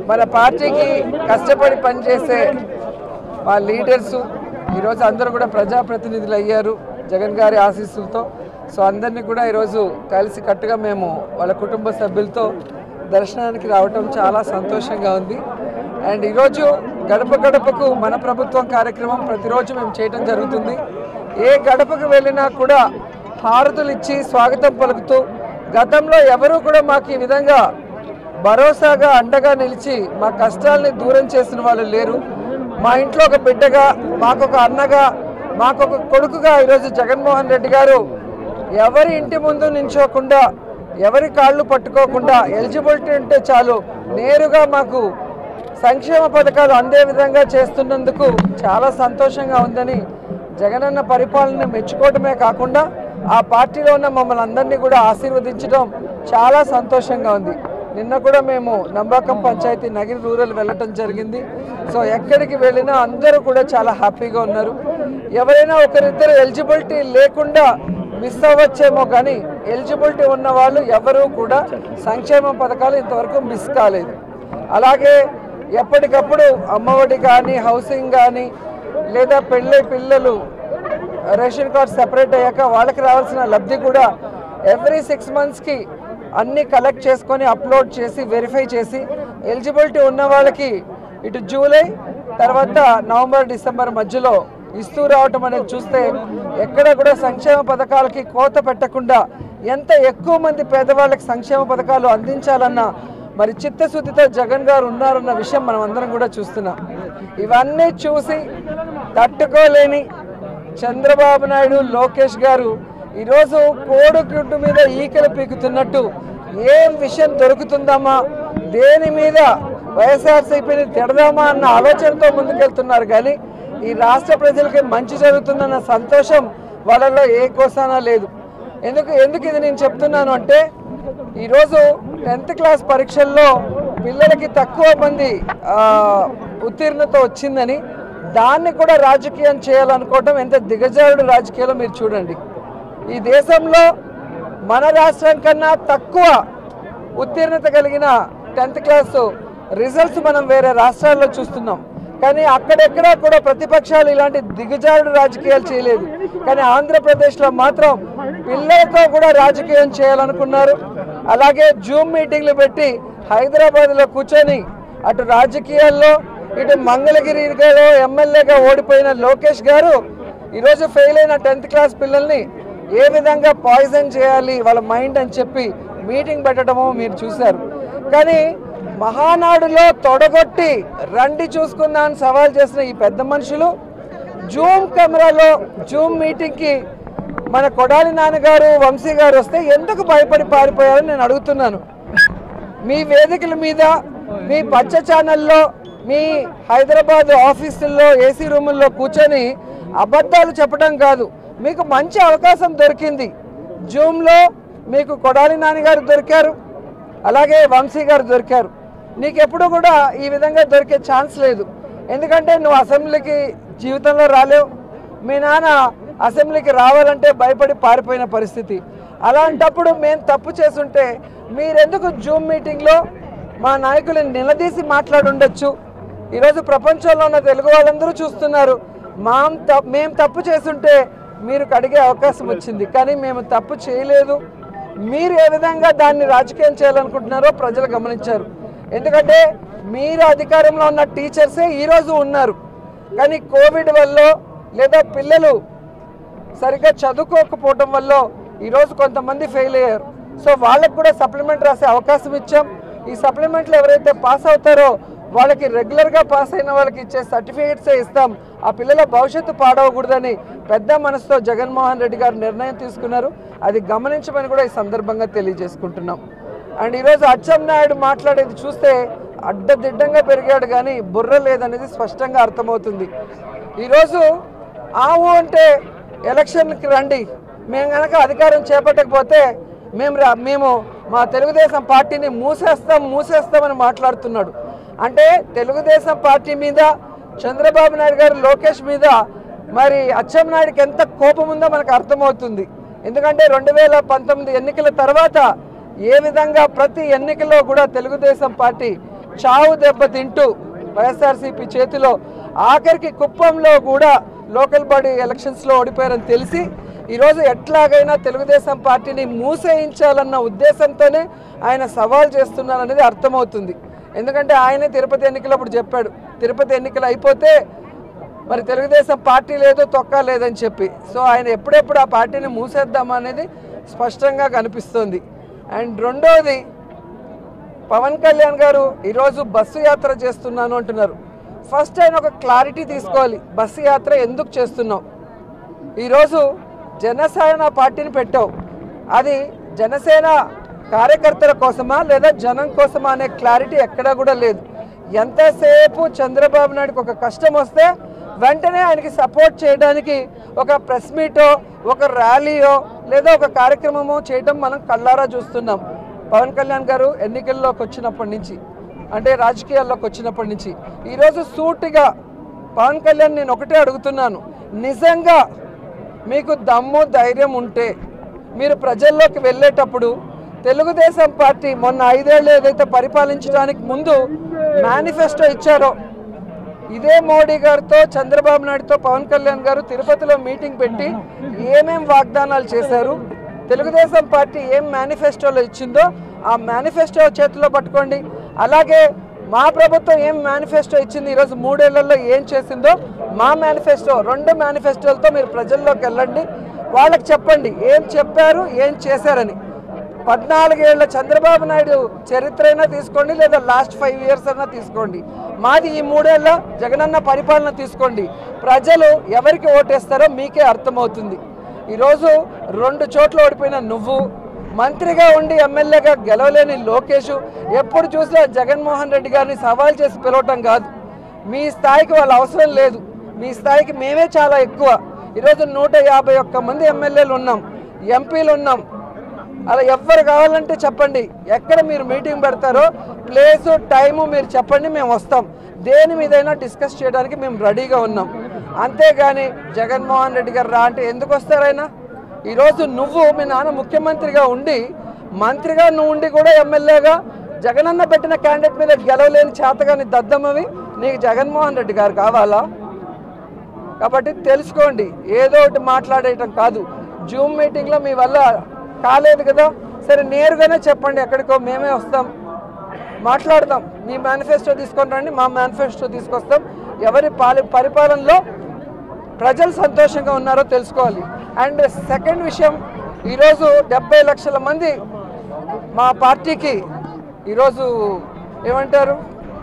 మన పార్టీకి కష్టపడి పనిచేసే మా లీడర్సు ఈరోజు అందరూ కూడా ప్రజాప్రతినిధులు అయ్యారు జగన్ గారి ఆశీస్సులతో సో అందరినీ కూడా ఈరోజు కలిసి కట్టుగా మేము వాళ్ళ కుటుంబ సభ్యులతో దర్శనానికి రావటం చాలా సంతోషంగా ఉంది అండ్ ఈరోజు గడప గడపకు మన ప్రభుత్వం కార్యక్రమం ప్రతిరోజు మేము చేయటం జరుగుతుంది ఏ గడపకు వెళ్ళినా కూడా హారతులు ఇచ్చి స్వాగతం పలుకుతూ గతంలో ఎవరూ కూడా మాకు ఈ విధంగా భరోసాగా అండగా నిలిచి మా కష్టాల్ని దూరం చేసిన వాళ్ళు లేరు మా ఇంట్లో ఒక బిడ్డగా మాకొక అన్నగా మాకొక కొడుకుగా ఈరోజు జగన్మోహన్ రెడ్డి గారు ఎవరి ఇంటి ముందు నించోకుండా ఎవరి కాళ్ళు పట్టుకోకుండా ఎలిజిబిలిటీ ఉంటే చాలు నేరుగా మాకు సంక్షేమ పథకాలు అందే విధంగా చేస్తున్నందుకు చాలా సంతోషంగా ఉందని జగనన్న పరిపాలన మెచ్చుకోవడమే కాకుండా ఆ పార్టీలో ఉన్న మమ్మల్ని అందరినీ కూడా ఆశీర్వదించడం చాలా సంతోషంగా ఉంది నిన్న కూడా మేము నంబాకం పంచాయతీ నగిరి రూరల్ వెళ్ళటం జరిగింది సో ఎక్కడికి వెళ్ళినా అందరూ కూడా చాలా హ్యాపీగా ఉన్నారు ఎవరైనా ఒకరిద్దరు ఎలిజిబిలిటీ లేకుండా మిస్ అవ్వచ్చేమో కానీ ఎలిజిబిలిటీ ఉన్న వాళ్ళు ఎవరూ కూడా సంక్షేమ పథకాలు ఇంతవరకు మిస్ కాలేదు అలాగే ఎప్పటికప్పుడు అమ్మఒడి కానీ హౌసింగ్ కానీ లేదా పెళ్ళై పిల్లలు రేషన్ కార్డ్ సెపరేట్ అయ్యాక వాళ్ళకి రావాల్సిన లబ్ధి కూడా ఎవ్రీ సిక్స్ మంత్స్కి అన్నీ కలెక్ట్ చేసుకొని అప్లోడ్ చేసి వెరిఫై చేసి ఎలిజిబిలిటీ ఉన్న వాళ్ళకి ఇటు జూలై తర్వాత నవంబర్ డిసెంబర్ మధ్యలో ఇస్తూ రావటం అనేది చూస్తే ఎక్కడ కూడా సంక్షేమ పథకాలకి కోత పెట్టకుండా ఎంత ఎక్కువ మంది పేదవాళ్ళకి సంక్షేమ పథకాలు అందించాలన్న మరి చిత్తశుద్ధితో జగన్ గారు ఉన్నారన్న విషయం మనం అందరం కూడా చూస్తున్నాం ఇవన్నీ చూసి తట్టుకోలేని చంద్రబాబు నాయుడు లోకేష్ గారు ఈరోజు కోడిగుడ్డు మీద ఈకలు పీకుతున్నట్టు ఏం విషయం దొరుకుతుందమ్మా దేని మీద వైఎస్ఆర్సీపీని తిడదామా అన్న ఆలోచనతో ముందుకెళ్తున్నారు కానీ ఈ రాష్ట్ర ప్రజలకి మంచి జరుగుతుందన్న సంతోషం వాళ్ళలో ఏ కోసానా లేదు ఎందుకు ఎందుకు ఇది నేను చెప్తున్నాను అంటే ఈరోజు టెన్త్ క్లాస్ పరీక్షల్లో పిల్లలకి తక్కువ మంది ఆ, ఉత్తీర్ణత వచ్చిందని దాన్ని కూడా రాజకీయం చేయాలనుకోవటం ఎంత దిగజారుడు రాజకీయాలో మీరు చూడండి ఈ దేశంలో మన రాష్ట్రం కన్నా తక్కువ ఉత్తీర్ణత కలిగిన టెన్త్ క్లాస్ రిజల్ట్స్ మనం వేరే రాష్ట్రాల్లో చూస్తున్నాం కానీ అక్కడెక్కడా కూడా ప్రతిపక్షాలు ఇలాంటి దిగజారుడు రాజకీయాలు చేయలేదు కానీ ఆంధ్రప్రదేశ్లో మాత్రం పిల్లలతో కూడా రాజకీయం చేయాలనుకున్నారు అలాగే జూమ్ మీటింగ్లు పెట్టి హైదరాబాద్లో కూర్చొని అటు రాజకీయాల్లో ఇటు మంగళగిరిలో ఎమ్మెల్యేగా ఓడిపోయిన లోకేష్ గారు ఈరోజు ఫెయిల్ అయిన టెన్త్ క్లాస్ పిల్లల్ని ఏ విధంగా పాయిజన్ చేయాలి వాళ్ళ మైండ్ అని చెప్పి మీటింగ్ పెట్టడము మీరు చూశారు కానీ మహానాడులో తొడగొట్టి రండి చూసుకుందా అని సవాల్ చేసిన ఈ పెద్ద మనుషులు జూమ్ కెమెరాలో జూమ్ మీటింగ్కి మన కొడాలి నాన్నగారు వంశీ గారు వస్తే ఎందుకు భయపడి పారిపోయారని నేను అడుగుతున్నాను మీ వేదికల మీద మీ పచ్చ ఛానల్లో మీ హైదరాబాద్ ఆఫీసుల్లో ఏసీ రూముల్లో కూర్చొని అబద్ధాలు చెప్పడం కాదు మీకు మంచి అవకాశం దొరికింది జూమ్లో మీకు కొడాలి నాన్నగారు దొరికారు అలాగే వంశీ గారు దొరికారు నీకు ఎప్పుడు కూడా ఈ విధంగా దొరికే ఛాన్స్ లేదు ఎందుకంటే నువ్వు అసెంబ్లీకి జీవితంలో రాలేవు మీ నాన్న అసెంబ్లీకి రావాలంటే భయపడి పారిపోయిన పరిస్థితి అలాంటప్పుడు మేము తప్పు చేసుంటే మీరెందుకు జూమ్ మీటింగ్లో మా నాయకులను నిలదీసి మాట్లాడుండొచ్చు ఈరోజు ప్రపంచంలో ఉన్న తెలుగు వాళ్ళందరూ చూస్తున్నారు మా త- మేము తప్పు చేసుంటే మీరు అడిగే అవకాశం వచ్చింది కానీ మేము తప్పు చేయలేదు మీరు ఏ విధంగా దాన్ని రాజకీయం చేయాలనుకుంటున్నారో ప్రజలు గమనించారు ఎందుకంటే మీరు అధికారంలో ఉన్న టీచర్సే ఈరోజు ఉన్నారు కానీ కోవిడ్ వల్ల లేదా పిల్లలు సరిగ్గా చదువుకోకపోవడం వల్ల ఈరోజు కొంతమంది ఫెయిల్ అయ్యారు సో వాళ్ళకు కూడా సప్లిమెంట్ రాసే అవకాశం ఇచ్చాం ఈ సప్లిమెంట్లు ఎవరైతే పాస్ అవుతారో వాళ్ళకి రెగ్యులర్గా పాస్ అయిన వాళ్ళకి ఇచ్చే సర్టిఫికేట్సే ఇస్తాం ఆ పిల్లల భవిష్యత్తు పాడవకూడదని పెద్ద మనసుతో జగన్మోహన్ రెడ్డి గారు నిర్ణయం తీసుకున్నారు అది గమనించమని కూడా ఈ సందర్భంగా తెలియజేసుకుంటున్నాం అండ్ ఈరోజు అచ్చెన్నాయుడు మాట్లాడేది చూస్తే అడ్డదిడ్డంగా పెరిగాడు కానీ బుర్ర లేదనేది స్పష్టంగా అర్థమవుతుంది ఈరోజు ఆవు అంటే ఎలక్షన్కి రండి మేము కనుక అధికారం చేపట్టకపోతే మేము రా మేము మా తెలుగుదేశం పార్టీని మూసేస్తాం మూసేస్తామని మాట్లాడుతున్నాడు అంటే తెలుగుదేశం పార్టీ మీద చంద్రబాబు నాయుడు గారు లోకేష్ మీద మరి అచ్చెన్నాయుడికి ఎంత కోపం ఉందో మనకు అర్థమవుతుంది ఎందుకంటే రెండు వేల పంతొమ్మిది ఎన్నికల తర్వాత ఏ విధంగా ప్రతి ఎన్నికల్లో కూడా తెలుగుదేశం పార్టీ చావు దెబ్బ తింటూ వైఎస్ఆర్సీపీ చేతిలో ఆఖరికి కుప్పంలో కూడా లోకల్ బాడీ ఎలక్షన్స్లో ఓడిపోయారని తెలిసి ఈరోజు ఎట్లాగైనా తెలుగుదేశం పార్టీని మూసేయించాలన్న ఉద్దేశంతోనే ఆయన సవాల్ చేస్తున్నారనేది అర్థమవుతుంది ఎందుకంటే ఆయనే తిరుపతి ఎన్నికలప్పుడు చెప్పాడు తిరుపతి ఎన్నికలు అయిపోతే మరి తెలుగుదేశం పార్టీ లేదు తొక్క లేదని చెప్పి సో ఆయన ఎప్పుడెప్పుడు ఆ పార్టీని మూసేద్దామా అనేది స్పష్టంగా కనిపిస్తుంది అండ్ రెండోది పవన్ కళ్యాణ్ గారు ఈరోజు బస్సు యాత్ర చేస్తున్నాను అంటున్నారు ఫస్ట్ ఆయన ఒక క్లారిటీ తీసుకోవాలి బస్సు యాత్ర ఎందుకు చేస్తున్నావు ఈరోజు జనసేన పార్టీని పెట్టావు అది జనసేన కార్యకర్తల కోసమా లేదా జనం కోసమా అనే క్లారిటీ ఎక్కడా కూడా లేదు ఎంతసేపు చంద్రబాబు నాయుడుకి ఒక కష్టం వస్తే వెంటనే ఆయనకి సపోర్ట్ చేయడానికి ఒక ప్రెస్ మీటో ఒక ర్యాలీయో లేదా ఒక కార్యక్రమమో చేయడం మనం కళ్ళారా చూస్తున్నాం పవన్ కళ్యాణ్ గారు ఎన్నికల్లోకి వచ్చినప్పటి నుంచి అంటే రాజకీయాల్లోకి వచ్చినప్పటి నుంచి ఈరోజు సూటిగా పవన్ కళ్యాణ్ నేను ఒకటే అడుగుతున్నాను నిజంగా మీకు దమ్ము ధైర్యం ఉంటే మీరు ప్రజల్లోకి వెళ్ళేటప్పుడు తెలుగుదేశం పార్టీ మొన్న ఐదేళ్ళు ఏదైతే పరిపాలించడానికి ముందు మేనిఫెస్టో ఇచ్చారో ఇదే మోడీ గారితో చంద్రబాబు నాయుడుతో పవన్ కళ్యాణ్ గారు తిరుపతిలో మీటింగ్ పెట్టి ఏమేం వాగ్దానాలు చేశారు తెలుగుదేశం పార్టీ ఏం మేనిఫెస్టోలో ఇచ్చిందో ఆ మేనిఫెస్టో చేతిలో పట్టుకోండి అలాగే మా ప్రభుత్వం ఏం మేనిఫెస్టో ఇచ్చింది ఈరోజు మూడేళ్లలో ఏం చేసిందో మా మేనిఫెస్టో రెండు మేనిఫెస్టోలతో మీరు ప్రజల్లోకి వెళ్ళండి వాళ్ళకి చెప్పండి ఏం చెప్పారు ఏం చేశారని పద్నాలుగేళ్ల చంద్రబాబు నాయుడు చరిత్ర అయినా తీసుకోండి లేదా లాస్ట్ ఫైవ్ ఇయర్స్ అయినా తీసుకోండి మాది ఈ మూడేళ్ల జగనన్న పరిపాలన తీసుకోండి ప్రజలు ఎవరికి ఓటేస్తారో మీకే అర్థమవుతుంది ఈరోజు రెండు చోట్ల ఓడిపోయిన నువ్వు మంత్రిగా ఉండి ఎమ్మెల్యేగా గెలవలేని లోకేష్ ఎప్పుడు చూసినా జగన్మోహన్ రెడ్డి గారిని సవాల్ చేసి పిలవటం కాదు మీ స్థాయికి వాళ్ళ అవసరం లేదు మీ స్థాయికి మేమే చాలా ఎక్కువ ఈరోజు నూట యాభై ఒక్క మంది ఎమ్మెల్యేలు ఉన్నాం ఎంపీలు ఉన్నాం అలా ఎవ్వరు కావాలంటే చెప్పండి ఎక్కడ మీరు మీటింగ్ పెడతారో ప్లేసు టైము మీరు చెప్పండి మేము వస్తాం దేని మీదైనా డిస్కస్ చేయడానికి మేము రెడీగా ఉన్నాం అంతేగాని జగన్మోహన్ రెడ్డి గారు రా అంటే ఎందుకు వస్తారైనా ఈరోజు నువ్వు మీ నాన్న ముఖ్యమంత్రిగా ఉండి మంత్రిగా నువ్వు ఉండి కూడా ఎమ్మెల్యేగా జగనన్న పెట్టిన క్యాండిడేట్ మీద గెలవలేని చేతగాని దద్దమ్మవి నీకు జగన్మోహన్ రెడ్డి గారు కావాలా కాబట్టి తెలుసుకోండి ఏదో ఒకటి మాట్లాడేయటం కాదు జూమ్ మీటింగ్లో మీ వల్ల కాలేదు కదా సరే నేరుగానే చెప్పండి ఎక్కడికో మేమే వస్తాం మాట్లాడదాం మీ మేనిఫెస్టో తీసుకొని రండి మా మేనిఫెస్టో తీసుకొస్తాం ఎవరి పాలి పరిపాలనలో ప్రజలు సంతోషంగా ఉన్నారో తెలుసుకోవాలి అండ్ సెకండ్ విషయం ఈరోజు డెబ్బై లక్షల మంది మా పార్టీకి ఈరోజు ఏమంటారు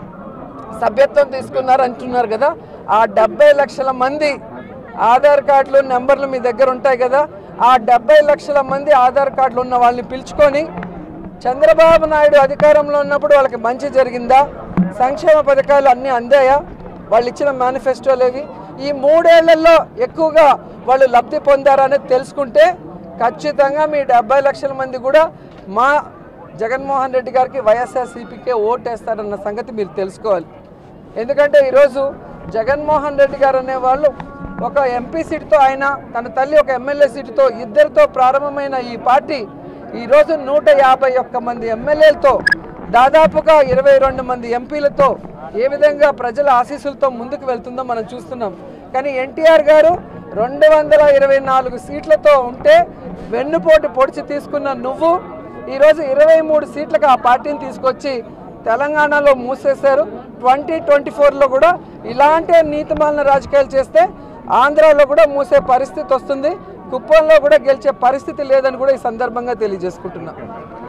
సభ్యత్వం తీసుకున్నారు అంటున్నారు కదా ఆ డెబ్బై లక్షల మంది ఆధార్ కార్డులు నెంబర్లు మీ దగ్గర ఉంటాయి కదా ఆ డెబ్బై లక్షల మంది ఆధార్ కార్డులు ఉన్న వాళ్ళని పిలుచుకొని చంద్రబాబు నాయుడు అధికారంలో ఉన్నప్పుడు వాళ్ళకి మంచి జరిగిందా సంక్షేమ పథకాలు అన్నీ అందాయా వాళ్ళు ఇచ్చిన మేనిఫెస్టోలు ఏవి ఈ మూడేళ్లలో ఎక్కువగా వాళ్ళు లబ్ధి పొందారనేది తెలుసుకుంటే ఖచ్చితంగా మీ డెబ్బై లక్షల మంది కూడా మా జగన్మోహన్ రెడ్డి గారికి వైఎస్ఆర్సీపీకే ఓటేస్తారన్న సంగతి మీరు తెలుసుకోవాలి ఎందుకంటే ఈరోజు జగన్మోహన్ రెడ్డి గారు అనేవాళ్ళు ఒక ఎంపీ సీటుతో ఆయన తన తల్లి ఒక ఎమ్మెల్యే సీటుతో ఇద్దరితో ప్రారంభమైన ఈ పార్టీ ఈరోజు నూట యాభై ఒక్క మంది ఎమ్మెల్యేలతో దాదాపుగా ఇరవై రెండు మంది ఎంపీలతో ఏ విధంగా ప్రజల ఆశీస్సులతో ముందుకు వెళ్తుందో మనం చూస్తున్నాం కానీ ఎన్టీఆర్ గారు రెండు వందల ఇరవై నాలుగు సీట్లతో ఉంటే వెన్నుపోటు పొడిచి తీసుకున్న నువ్వు ఈరోజు ఇరవై మూడు సీట్లకు ఆ పార్టీని తీసుకొచ్చి తెలంగాణలో మూసేశారు ట్వంటీ ట్వంటీ ఫోర్లో కూడా ఇలాంటి నీతిమాలిన రాజకీయాలు చేస్తే ఆంధ్రాలో కూడా మూసే పరిస్థితి వస్తుంది కుప్పంలో కూడా గెలిచే పరిస్థితి లేదని కూడా ఈ సందర్భంగా తెలియజేసుకుంటున్నా